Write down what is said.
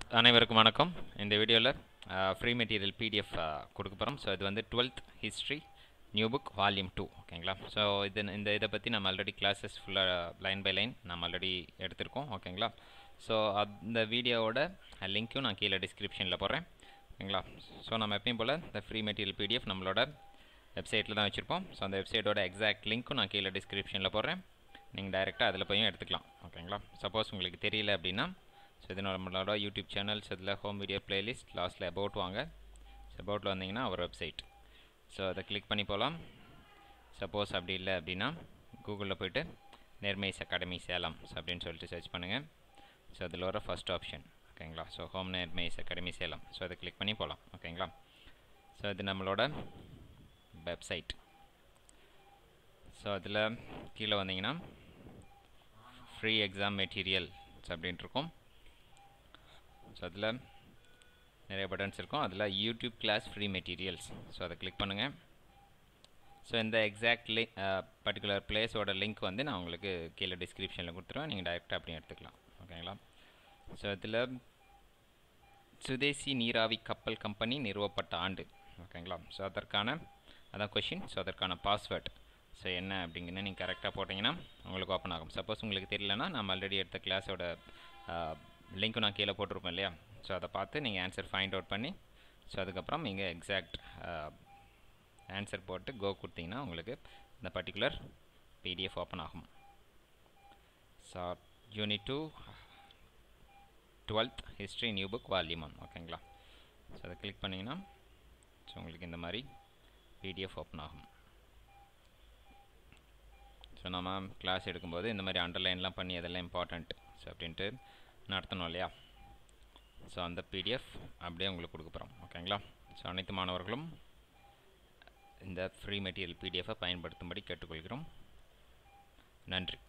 அனைவருக்கும் வணக்கம் இந்த வீடியோவில் ஃப்ரீ மெட்டீரியல் பிடிஎஃப் கொடுக்க போகிறோம் ஸோ இது வந்து twelfth history new book volume two ஓகேங்களா ஸோ இது இந்த இதை பற்றி நம்ம ஆல்ரெடி கிளாஸஸ் ஃபுல்லாக லைன் பை லைன் நம்ம ஆல்ரெடி எடுத்திருக்கோம் ஓகேங்களா ஸோ அந்த வீடியோவோட லிங்க்கும் நான் கீழே டிஸ்கிரிப்ஷனில் போடுறேன் ஓகேங்களா ஸோ நம்ம எப்பயும் போல் இந்த ஃப்ரீ மெட்டீரியல் பிடிஎஃப் நம்மளோட வெப்சைட்டில் தான் வச்சுருப்போம் ஸோ அந்த வெப்சைட்டோட எக்ஸாக்ட் லிங்க்கும் நான் கீழே டிஸ்கிரிப்ஷனில் போடுறேன் நீங்கள் டைரெக்டாக அதில் போயும் எடுத்துக்கலாம் ஓகேங்களா சப்போஸ் உங்களுக்கு தெரியல அப்படின்னா ஸோ இது நம்மளோட யூடியூப் சேனல்ஸ் இதில் ஹோம் வீடியோ பிளேலிஸ்ட் லாஸ்ட்டில் அபவுட் வாங்க ஸோ அபவுட்டில் வந்தீங்கன்னா அவர் வெப்சைட் ஸோ அதை கிளிக் பண்ணி போகலாம் சப்போஸ் அப்படி இல்லை அப்படின்னா கூகுளில் போயிட்டு நேர்மைஸ் அகாடமி சேலம் ஸோ அப்படின்னு சொல்லிட்டு சர்ச் பண்ணுங்கள் ஸோ அதில் வர ஃபஸ்ட் ஆப்ஷன் ஓகேங்களா ஸோ ஹோம் நேர்மைஸ் அகாடமி சேலம் ஸோ அதை கிளிக் பண்ணி போகலாம் ஓகேங்களா ஸோ இது நம்மளோட வெப்சைட் ஸோ அதில் கீழே வந்தீங்கன்னா ஃப்ரீ எக்ஸாம் மெட்டீரியல்ஸ் அப்படின்ட்டு இருக்கும் ஸோ அதில் நிறைய பட்டன்ஸ் இருக்கும் அதில் YouTube class free materials so அதை கிளிக் பண்ணுங்கள் ஸோ இந்த எக்ஸாக்ட் லிங்க் பர்டிகுலர் பிளேஸோட லிங்க் வந்து நான் உங்களுக்கு கீழே டிஸ்கிரிப்ஷனில் கொடுத்துருவேன் நீங்கள் டைரெக்டாக அப்படியும் எடுத்துக்கலாம் ஓகேங்களா ஸோ இதில் சுதேசி நீராவி கப்பல் கம்பெனி நிறுவப்பட்ட ஆண்டு ஓகேங்களா ஸோ அதற்கான அதான் கொஷின் ஸோ அதற்கான பாஸ்வேர்ட் ஸோ என்ன அப்படிங்கிறது நீங்கள் கரெக்டாக போட்டிங்கன்னா உங்களுக்கு ஓப்பன் ஆகும் சப்போஸ் உங்களுக்கு தெரியலனா நம்ம ஆல்ரெடி எடுத்த கிளாஸோட லிங்க்கும் நான் கீழே போட்டிருப்பேன் இல்லையா ஸோ அதை பார்த்து நீங்கள் ஆன்சர் ஃபைண்ட் அவுட் பண்ணி ஸோ அதுக்கப்புறம் நீங்கள் எக்ஸாக்ட் ஆன்சர் போட்டு கோ கொடுத்தீங்கன்னா உங்களுக்கு இந்த பர்டிகுலர் பிடிஎஃப் ஓப்பன் ஆகும் so unit two twelfth history new book volume one ஓகேங்களா ஸோ அதை கிளிக் பண்ணிங்கன்னா ஸோ உங்களுக்கு இந்த மாதிரி பிடிஎஃப் ஓப்பன் ஆகும் ஸோ நம்ம கிளாஸ் எடுக்கும்போது இந்த மாதிரி அண்டர்லைன்லாம் பண்ணி அதெல்லாம் இம்பார்ட்டண்ட் ஸோ அப்படின்ட்டு நடத்தணும் இல்லையா ஸோ அந்த பிடிஎஃப் அப்படியே உங்களுக்கு கொடுக்க போகிறோம் ஓகேங்களா ஸோ அனைத்து மாணவர்களும் இந்த ஃப்ரீ மெட்டீரியல் பிடிஎஃபை பயன்படுத்தும்படி கேட்டுக்கொள்கிறோம் நன்றி